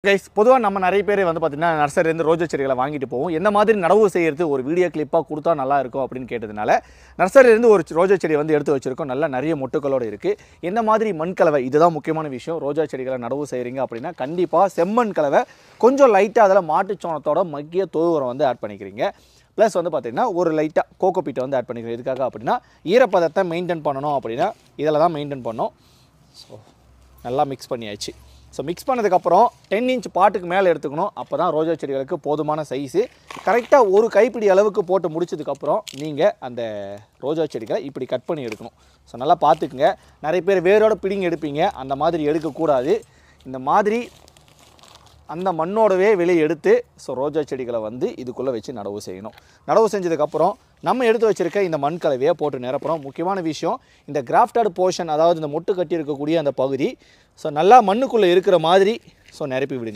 guys பொதுவாக நம்ம நிறைய பேர் வந்து பார்த்தீங்கன்னா நர்சரிலேருந்து ரோஜா செடிகளை வாங்கிட்டு போவோம் எந்த மாதிரி நடவு செய்யறது ஒரு வீடியோ கிளிப்பாக கொடுத்தா நல்லா இருக்கும் அப்படின்னு கேட்டதுனால நர்சரிலேருந்து ஒரு ரோஜா செடி வந்து எடுத்து வச்சிருக்கோம் நல்லா நிறைய மொட்டுக்களோடு இருக்குது எந்த மாதிரி மண் கலவை இதுதான் முக்கியமான விஷயம் ரோஜா செடிகளை நடவு செய்கிறீங்க அப்படின்னா கண்டிப்பாக செம்மண் கலவை கொஞ்சம் லைட்டாக அதில் மாட்டுச்சோளத்தோட மக்கிய தொழு உரம் வந்து ஆட் பண்ணிக்கிறீங்க ப்ளஸ் வந்து பார்த்தீங்கன்னா ஒரு லைட்டாக கோகோபீட்டை வந்து ஆட் பண்ணிக்கிறோம் எதுக்காக அப்படின்னா ஈரப்பதத்தை மெயின்டைன் பண்ணணும் அப்படின்னா இதில் தான் மெயின்டைன் பண்ணோம் ஸோ நல்லா மிக்ஸ் பண்ணியாச்சு ஸோ மிக்ஸ் பண்ணதுக்கப்புறம் டென் இன்ச் பாட்டுக்கு மேலே எடுத்துக்கணும் அப்போ தான் ரோஜா செடிகளுக்கு போதுமான சைஸு கரெக்டாக ஒரு கைப்பிடி அளவுக்கு போட்டு முடிச்சதுக்கப்புறம் நீங்கள் அந்த ரோஜா செடிகளை இப்படி கட் பண்ணி எடுக்கணும் ஸோ நல்லா பார்த்துக்குங்க நிறைய பேர் வேரோட பிடிங்கி எடுப்பீங்க அந்த மாதிரி எடுக்கக்கூடாது இந்த மாதிரி அந்த மண்ணோடவே வெளியே எடுத்து ஸோ ரோஜா செடிகளை வந்து இதுக்குள்ளே வச்சு நடவு செய்யணும் நடவு செஞ்சதுக்கப்புறம் நம்ம எடுத்து வச்சிருக்க இந்த மண் கலவையை போட்டு நிரப்புறோம் முக்கியமான விஷயம் இந்த கிராஃப்டட் போர்ஷன் அதாவது இந்த மொட்டு கட்டி இருக்கக்கூடிய அந்த பகுதி ஸோ நல்லா மண்ணுக்குள்ளே இருக்கிற மாதிரி ஸோ நிரப்பி விடுங்க